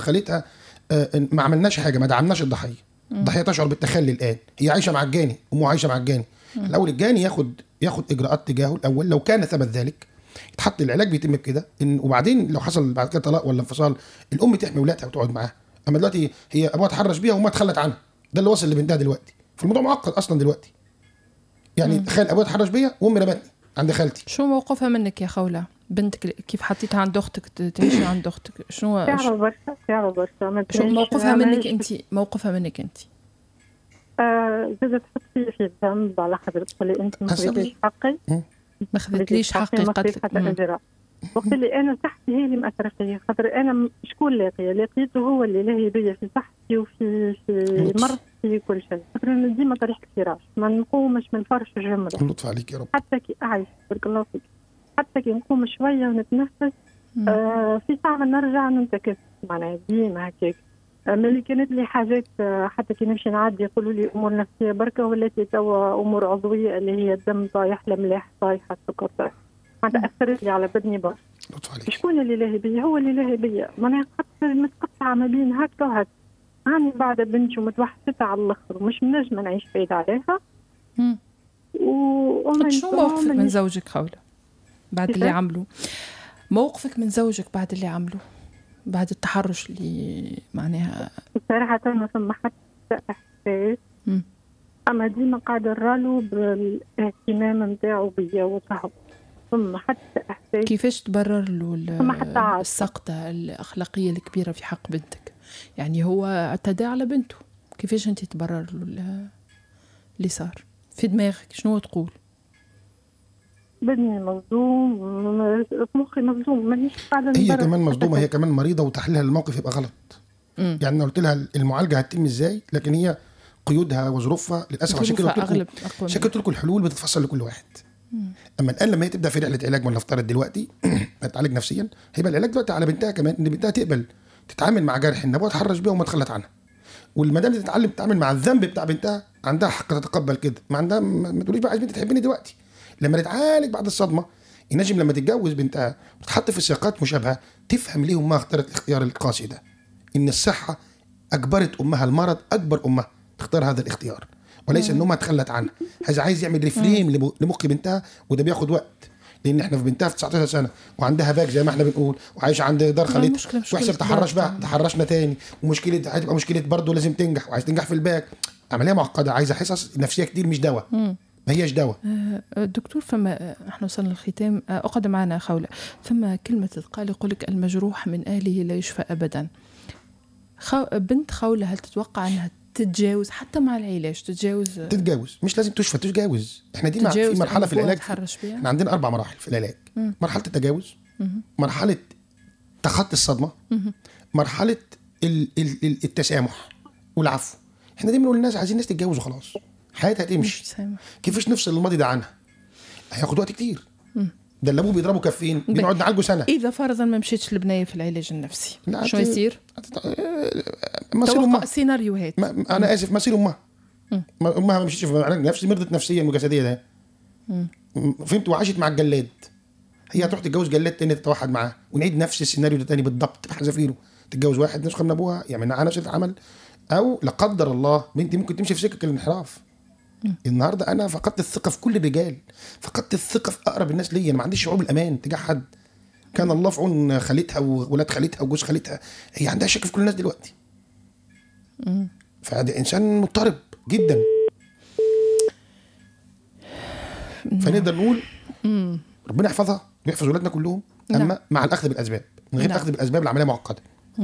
خالتها آه، ما عملناش حاجه ما دعمناش الضحيه الضحيه تشعر بالتخلي الان هي عايشه مع الجاني امه عايشه مع الجاني الاول الجاني ياخد ياخد اجراءات تجاهه الاول لو كان ثبت ذلك يتحط العلاج بيتم بكده ان وبعدين لو حصل بعد كده طلاق ولا انفصال الام تحمي ولادها وتقعد معاها اما دلوقتي هي ابوها تحرش بيها وما تخلت عنها ده اللي وصل لبنتها دلوقتي فالموضوع معقد اصلا دلوقتي يعني تخيل ابوها تحرش بيا وامي رمتني عند خالتي شو موقفها منك يا خوله بنتك كيف حطيتها عند اختك ت- تعيشي عند اختك شنو تعرف شو- برشا تعرف برشا ما شو تبينش- موقفها ما منك نجمش- انت موقفها منك انت آه، زادت تحط فيا في الذنب على خاطر تقول لي انت ما أسأل. خذيتيش حقي ما خذتليش حقي ما خذيت قتلك حتى مم. اجراء وقت اللي انا صحتي هي اللي مأثرة فيا خاطر انا م- شكون لاقيه لقيته هو اللي لاهي بيا في صحتي وفي في لطف. مرضي في كل شيء خاطر انا ديما طريق الفراش ما نقومش من فرش الجمره لطف عليك يا رب حتى كي اعيش بارك الله فيك حتى كي نقوم شويه ونتنفس مم. آه في ساعه نرجع ننتكس معناها ديما هكاك آه، ملي كانت لي حاجات آه، حتى كي نمشي نعدي يقولوا لي امور نفسيه بركه ولاتي توا امور عضويه اللي هي الدم طايح الملاح طايحه السكر طايح معناتها اثرت لي على بدني برشا لطف عليك شكون اللي لاهي بيا هو اللي لاهي بيا معناها خاطر متقطعه ما بين هكا وهكا راني بعد بنتي ومتوحشة على الاخر ومش منجمه نعيش بعيد عليها مم. و وما شو موقفك من مانيش- زوجك خوله بعد اللي كيفاش؟ عملوا موقفك من زوجك بعد اللي عملوا بعد التحرش اللي معناها صراحة ما فما حتى إحساس مم. أما ديما قاعدة نرالو بالاهتمام نتاعو بيا وصحب فما حتى إحساس كيفاش تبرر له ال- فما حتى عاطفة. السقطة الأخلاقية الكبيرة في حق بنتك يعني هو اعتدى على بنته كيفاش أنت تبرر له ال- اللي صار في دماغك شنو تقول بدني مصدوم م- مخي مصدوم مانيش قاعدة هي نبرر كمان حتى مصدومه هي شيء. كمان مريضه وتحليلها للموقف يبقى غلط مم. يعني انا قلت لها المعالجه هتتم ازاي لكن هي قيودها وظروفها للاسف عشان كده ظروفها قلت لكم أغلب أقوى عشان منك. كده قلت لكم الحلول بتتفصل لكل واحد اما الان لما هي تبدا في رحله علاج ولا نفترض دلوقتي هتعالج نفسيا هيبقى العلاج دلوقتي على بنتها كمان ان بنتها تقبل تتعامل مع جرح ان ابوها اتحرش بيها وما تخلت عنها والمدام تتعلم تتعامل مع الذنب بتاع بنتها عندها حق تتقبل كده ما عندها ما ما تقوليش بقى عايز بنتي تحبني دلوقتي لما تتعالج بعد الصدمه ينجم لما تتجوز بنتها وتتحط في سياقات مشابهه تفهم ليه امها اختارت الاختيار القاسي ده ان الصحه اجبرت امها المرض اجبر امها تختار هذا الاختيار وليس ان امها تخلت عنها هذا عايز يعمل ريفريم لم- لمخ بنتها وده بياخد وقت لان احنا في بنتها في 19 سنه وعندها باك زي ما احنا بنقول وعايشه عند دار لا، خالتها مشكلة- مشكلة ويحصل تحرش كبيرة. بقى تحرشنا تاني ومشكله هتبقى مشكله برضه لازم تنجح وعايز تنجح في الباك عمليه معقده عايزه حصص نفسيه كتير مش دواء مم. ما هيش دواء آه، دكتور فما احنا وصلنا للختام آه، اقعد معنا خولة ثم كلمة تقال يقول لك المجروح من أهله لا يشفى أبدا خو... بنت خولة هل تتوقع أنها تتجاوز حتى مع العلاج تتجاوز تتجاوز مش لازم تشفى تتجاوز احنا دي مع في تتجاوز مرحله أن في أبوها العلاج تحرش بها احنا عندنا اربع مراحل في العلاج مم. مرحله التجاوز مهم. مرحله تخطي الصدمه مهم. مرحله ال- ال- ال- التسامح والعفو احنا دايما بنقول للناس عايزين الناس تتجوز وخلاص حياتها مش تمشي سامح كيفاش نفصل الماضي ده عنها هياخد وقت كتير مم. ده اللي ابوه بيضربه كفين بنقعد نعالجه سنه إذا فرضا ما مشيتش البنية في العلاج النفسي لا، شو هت- يصير؟ مصير توقع امها سيناريوهات ما انا اسف مصير امها مم. ما- امها ما مشيتش في علاج نفسي مرضت نفسيا وجسديا ده مم. م- فهمت وعاشت مع الجلاد هي هتروح تتجوز جلاد تاني تتوحد معاه ونعيد نفس السيناريو ده تاني بالضبط بحذافيره تتجوز واحد نسخه من ابوها يعمل معاه نفس العمل او لا قدر الله بنتي ممكن تمشي في سكه الانحراف النهارده انا فقدت الثقه في كل الرجال فقدت الثقه في اقرب الناس ليا انا ما عنديش شعور بالامان تجاه حد كان الله في عون خالتها وولاد خالتها وجوز خالتها هي عندها شك في كل الناس دلوقتي مم. فده انسان مضطرب جدا فنقدر نقول مم. ربنا يحفظها ويحفظ ولادنا كلهم نعم. اما مع الاخذ بالاسباب من غير نعم. اخذ بالاسباب العمليه معقده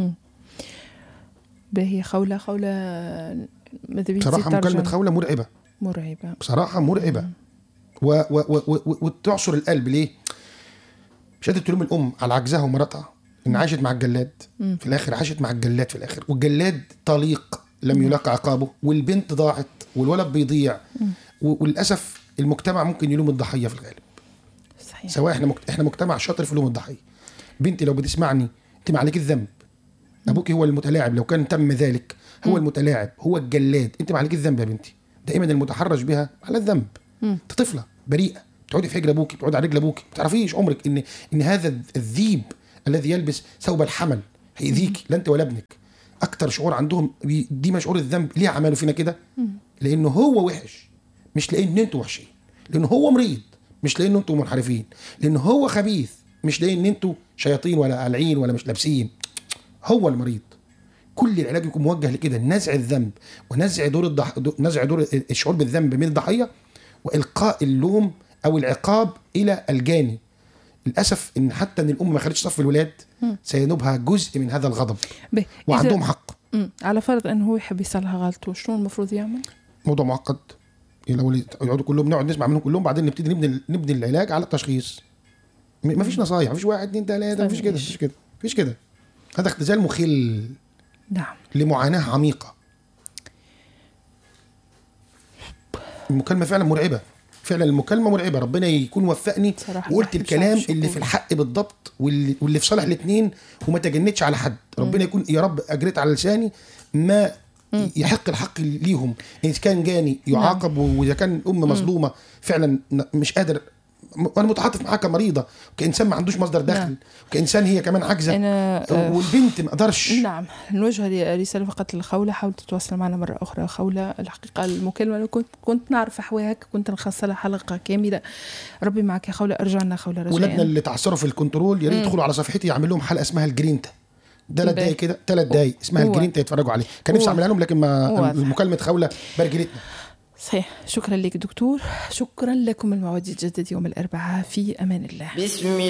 باهي خولة خولة ماذا بيك بصراحه تزيد مكالمه ترجم؟ خوله مرعبه مرعبة بصراحه مرعبه و و و و وتعصر القلب ليه؟ مش قادر تلوم الام على عجزها ومراتها ان عاشت مع الجلاد في الاخر عاشت مع الجلاد في الاخر والجلاد طليق لم يلاقى عقابه والبنت ضاعت والولد بيضيع و- وللاسف المجتمع ممكن يلوم الضحيه في الغالب صحيح سواء احنا مكت... احنا مجتمع شاطر في لوم الضحيه بنتي لو بتسمعني انت ما عليك الذنب ابوك هو المتلاعب لو كان تم ذلك هو المتلاعب هو الجلاد انت ما عليك الذنب يا بنتي دائما المتحرش بها على الذنب انت طفله بريئه بتقعدي في حجر ابوك بتقعدي على رجل ابوك ما تعرفيش عمرك ان ان هذا الذيب الذي يلبس ثوب الحمل هيأذيكي لا انت ولا ابنك اكتر شعور عندهم بي- دي مشعور الذنب ليه عملوا فينا كده لانه هو وحش مش لان انتوا وحشين لانه هو مريض مش لان انتوا منحرفين لانه هو خبيث مش لان انتوا شياطين ولا قالعين ولا مش لابسين هو المريض كل العلاج يكون موجه لكده نزع الذنب ونزع دور الضح... دو- نزع دور الشعور بالذنب من الضحيه والقاء اللوم او العقاب الى الجاني للاسف ان حتى ان الام ما خدتش صف الولاد سينوبها جزء من هذا الغضب به وعندهم حق مم. على فرض انه هو يحب يصلح غلطه شنو المفروض يعمل؟ موضوع معقد لو يقعدوا كلهم نقعد نسمع منهم كلهم بعدين نبتدي نبني نبني العلاج على التشخيص م- مفيش نصايح مفيش واحد اتنين تلاته مفيش كده مفيش كده مفيش كده هذا اختزال مخل نعم لمعاناه عميقه المكالمه فعلا مرعبه فعلا المكالمه مرعبه ربنا يكون وفقني صراحة وقلت الواحد مش الكلام عارف شو اللي يقول. في الحق بالضبط واللي, واللي في صالح الاثنين وما تجنتش على حد ربنا يكون يا رب اجريت على لساني ما يحق الحق ليهم ان كان جاني يعاقب واذا كان ام مظلومه فعلا ن- مش قادر م- وانا متعاطف معاها كمريضه كانسان ما عندوش مصدر دخل نعم. كانسان هي كمان عاجزه انا آه، والبنت ما قدرش نعم نوجه ل- رسالة فقط لخولة حاول تتواصل معنا مرة أخرى خولة الحقيقة المكالمة اللي كنت كنت نعرف أحواك كنت نخصص لها حلقة كاملة ربي معك يا خولة ارجع لنا خولة ولادنا رجاء اللي تعثروا في الكنترول يا ريت يدخلوا على صفحتي يعمل لهم حلقه اسمها الجرينتا ثلاث باي. دقايق كده ثلاث دقايق اسمها هو- الجرينتا يتفرجوا عليه كان نفسي هو- اعملها لهم لكن ما واضح. مكالمه خوله برجلتنا صحيح شكرا لك دكتور شكرا لكم الموعد يتجدد يوم الأربعاء في أمان الله بسم